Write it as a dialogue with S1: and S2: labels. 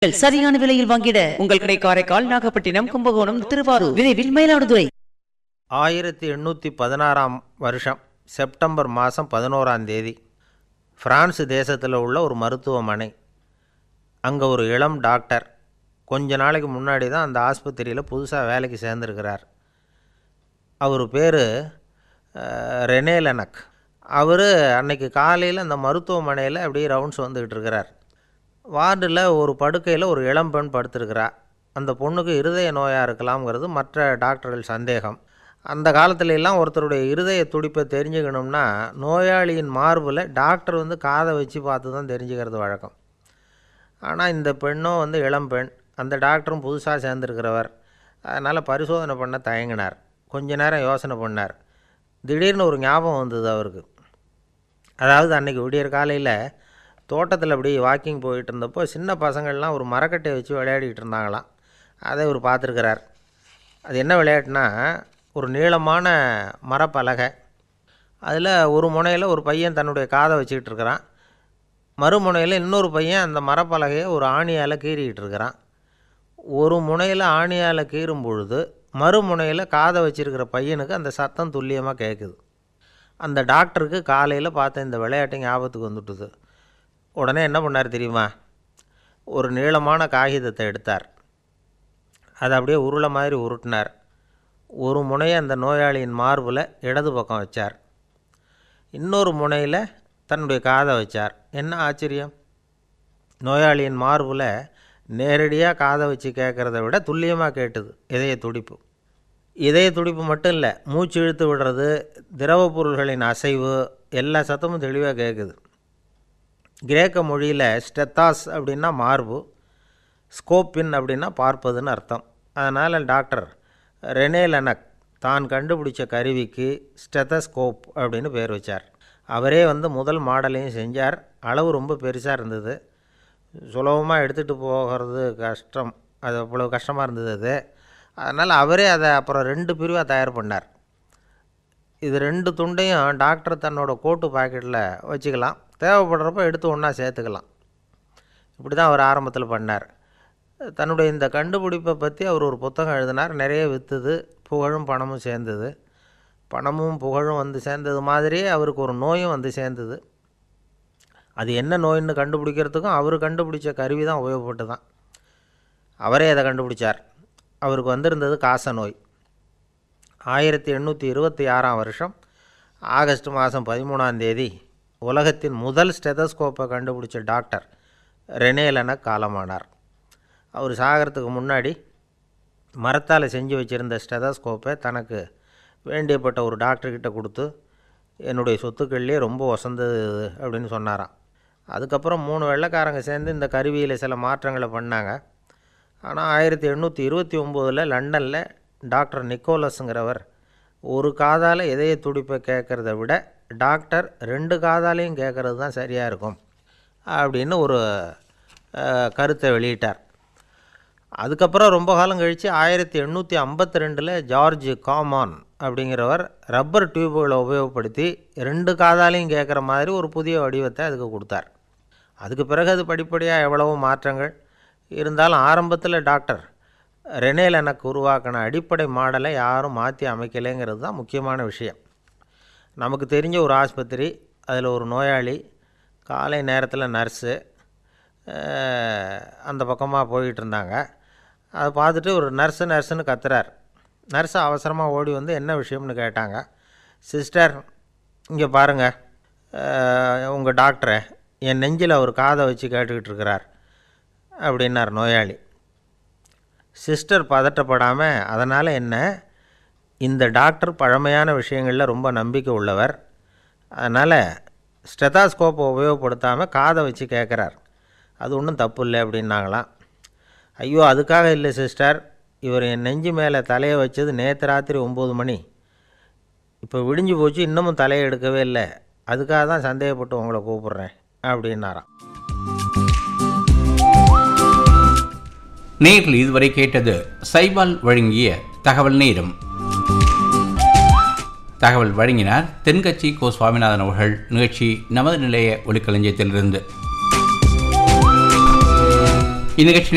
S1: சரியான விலையில் வாங்கிட உங்கள் கடை காரைக்கால் நாகப்பட்டினம் கும்பகோணம் திருவாரூர் விரைவில் மயிலாடுதுறை
S2: ஆயிரத்தி எண்ணூற்றி பதினாறாம் வருஷம் செப்டம்பர் மாதம் பதினோராம் தேதி பிரான்ஸ் தேசத்தில் உள்ள ஒரு மருத்துவமனை அங்கே ஒரு இளம் டாக்டர் கொஞ்ச நாளைக்கு முன்னாடி தான் அந்த ஆஸ்பத்திரியில் புதுசாக வேலைக்கு சேர்ந்துருக்கிறார் அவர் பேர் ரெனே லெனக் அவர் அன்னைக்கு காலையில் அந்த மருத்துவமனையில் அப்படியே ரவுண்ட்ஸ் வந்துக்கிட்டு இருக்கிறார் வார்டில் ஒரு படுக்கையில் ஒரு இளம்பெண் படுத்திருக்கிறா அந்த பொண்ணுக்கு இருதய நோயாக இருக்கலாம்ங்கிறது மற்ற டாக்டர்கள் சந்தேகம் அந்த காலத்துல எல்லாம் ஒருத்தருடைய இருதய துடிப்பை தெரிஞ்சுக்கணும்னா நோயாளியின் மார்பில் டாக்டர் வந்து காதை வச்சு பார்த்து தான் தெரிஞ்சுக்கிறது வழக்கம் ஆனால் இந்த பெண்ணும் வந்து இளம்பெண் அந்த டாக்டரும் புதுசாக சேர்ந்துருக்கிறவர் அதனால் பரிசோதனை பண்ண தயங்கினார் கொஞ்ச நேரம் யோசனை பண்ணார் திடீர்னு ஒரு ஞாபகம் வந்தது அவருக்கு அதாவது அன்றைக்கி விடியற் காலையில் தோட்டத்தில் அப்படி வாக்கிங் போயிட்டு இருந்தப்போ சின்ன பசங்கள்லாம் ஒரு மரக்கட்டையை வச்சு விளையாடிட்டு இருந்தாங்களாம் அதை இவர் பார்த்துருக்கிறார் அது என்ன விளையாட்டுனா ஒரு நீளமான மரப்பலகை அதில் ஒரு முனையில் ஒரு பையன் தன்னுடைய காதை வச்சுக்கிட்டு இருக்கிறான் மறுமுனையில் இன்னொரு பையன் அந்த மரப்பலகையை ஒரு ஆணியால் கீறிக்கிட்டு இருக்கிறான் ஒரு முனையில் ஆணியால் கீறும் பொழுது மறுமுனையில் காதை வச்சிருக்கிற பையனுக்கு அந்த சத்தம் துல்லியமாக கேட்குது அந்த டாக்டருக்கு காலையில் பார்த்த இந்த விளையாட்டு ஞாபகத்துக்கு வந்துட்டுது உடனே என்ன பண்ணார் தெரியுமா ஒரு நீளமான காகிதத்தை எடுத்தார் அதை அப்படியே உருளை மாதிரி உருட்டினார் ஒரு முனையை அந்த நோயாளியின் மார்பில் இடது பக்கம் வச்சார் இன்னொரு முனையில் தன்னுடைய காதை வச்சார் என்ன ஆச்சரியம் நோயாளியின் மார்பில் நேரடியாக காதை வச்சு கேட்குறத விட துல்லியமாக கேட்டுது இதய துடிப்பு இதய துடிப்பு மட்டும் இல்லை மூச்சு இழுத்து விடுறது திரவ பொருள்களின் அசைவு எல்லா சத்தமும் தெளிவாக கேட்குது கிரேக்க மொழியில் ஸ்டெத்தாஸ் அப்படின்னா மார்பு ஸ்கோப்பின் அப்படின்னா பார்ப்பதுன்னு அர்த்தம் அதனால் டாக்டர் ரெனே லெனக் தான் கண்டுபிடிச்ச கருவிக்கு ஸ்டெத்தஸ்கோப் அப்படின்னு பேர் வச்சார் அவரே வந்து முதல் மாடலையும் செஞ்சார் அளவு ரொம்ப பெருசாக இருந்தது சுலபமாக எடுத்துகிட்டு போகிறது கஷ்டம் அது அவ்வளோ கஷ்டமாக இருந்தது அது அதனால் அவரே அதை அப்புறம் ரெண்டு பிரிவாக தயார் பண்ணார் இது ரெண்டு துண்டையும் டாக்டர் தன்னோட கோட்டு பாக்கெட்டில் வச்சுக்கலாம் தேவைப்படுறப்ப எடுத்து ஒன்றா சேர்த்துக்கலாம் இப்படி தான் அவர் ஆரம்பத்தில் பண்ணார் தன்னுடைய இந்த கண்டுபிடிப்பை பற்றி அவர் ஒரு புத்தகம் எழுதினார் நிறைய விற்றுது புகழும் பணமும் சேர்ந்தது பணமும் புகழும் வந்து சேர்ந்தது மாதிரியே அவருக்கு ஒரு நோயும் வந்து சேர்ந்தது அது என்ன நோயின்னு கண்டுபிடிக்கிறதுக்கும் அவர் கண்டுபிடிச்ச கருவி தான் உபயோகப்பட்டு தான் அவரே அதை கண்டுபிடிச்சார் அவருக்கு வந்திருந்தது காச நோய் ஆயிரத்தி எண்ணூற்றி இருபத்தி ஆறாம் வருஷம் ஆகஸ்ட் மாதம் பதிமூணாம் தேதி உலகத்தின் முதல் ஸ்டெதஸ்கோப்பை கண்டுபிடிச்ச டாக்டர் ரெனேலன காலமானார் அவர் சாகிறதுக்கு முன்னாடி மரத்தால் செஞ்சு வச்சுருந்த ஸ்டெதஸ்கோப்பை தனக்கு வேண்டியப்பட்ட ஒரு டாக்டர்கிட்ட கொடுத்து என்னுடைய சொத்துக்கள்லேயே ரொம்ப வசந்தது இது அப்படின்னு சொன்னாராம் அதுக்கப்புறம் மூணு வெள்ளைக்காரங்க சேர்ந்து இந்த கருவியில் சில மாற்றங்களை பண்ணாங்க ஆனால் ஆயிரத்தி எண்ணூற்றி இருபத்தி ஒம்போதில் லண்டனில் டாக்டர் நிக்கோலஸுங்கிறவர் ஒரு காதால் இதய துடிப்பை கேட்குறத விட டாக்டர் ரெண்டு காதாலையும் கேட்குறது தான் சரியாக இருக்கும் அப்படின்னு ஒரு அஹ், கருத்தை வெளியிட்டார் அதுக்கப்புறம் ரொம்ப காலம் கழித்து ஆயிரத்தி எண்ணூற்றி ஐம்பத்தி ரெண்டில் ஜார்ஜ் காமான் அப்படிங்கிறவர் ரப்பர் டியூப்களை உபயோகப்படுத்தி ரெண்டு காதாலையும் கேட்குற மாதிரி ஒரு புதிய வடிவத்தை அதுக்கு கொடுத்தார் அதுக்கு பிறகு அது படிப்படியாக எவ்வளவோ மாற்றங்கள் இருந்தாலும் ஆரம்பத்தில் டாக்டர் ரெனேல் எனக்கு உருவாக்கின அடிப்படை மாடலை யாரும் மாற்றி அமைக்கலைங்கிறது தான் முக்கியமான விஷயம் நமக்கு தெரிஞ்ச ஒரு ஆஸ்பத்திரி அதில் ஒரு நோயாளி காலை நேரத்தில் நர்ஸு அந்த பக்கமாக போயிட்டு இருந்தாங்க அதை பார்த்துட்டு ஒரு நர்ஸு நர்ஸுன்னு கத்துறார் நர்ஸு அவசரமாக ஓடி வந்து என்ன விஷயம்னு கேட்டாங்க சிஸ்டர் இங்கே பாருங்கள் உங்கள் டாக்டரை என் நெஞ்சில் அவர் காதை வச்சு கேட்டுக்கிட்டு இருக்கிறார் அப்படின்னார் நோயாளி சிஸ்டர் பதட்டப்படாமல் அதனால் என்ன இந்த டாக்டர் பழமையான விஷயங்களில் ரொம்ப நம்பிக்கை உள்ளவர் அதனால் ஸ்டெதாஸ்கோப்பை உபயோகப்படுத்தாமல் காதை வச்சு கேட்குறார் அது ஒன்றும் தப்பு இல்லை அப்படின்னாங்களாம் ஐயோ அதுக்காக இல்லை சிஸ்டர் இவர் என் நெஞ்சு மேலே தலையை வச்சது நேற்று ராத்திரி ஒம்பது மணி இப்போ விடிஞ்சு போச்சு இன்னமும் தலையை எடுக்கவே இல்லை அதுக்காக தான் சந்தேகப்பட்டு உங்களை கூப்பிட்றேன் அப்படின்னாராம்
S3: நேரில் இதுவரை கேட்டது சைபால் வழங்கிய தகவல் நேரம் தகவல் வழங்கினார் தென்கட்சி கோ சுவாமிநாதன் அவர்கள் நிகழ்ச்சி நமது நிலைய ஒளிக்களஞ்சியத்திலிருந்து இந்நிகழ்ச்சி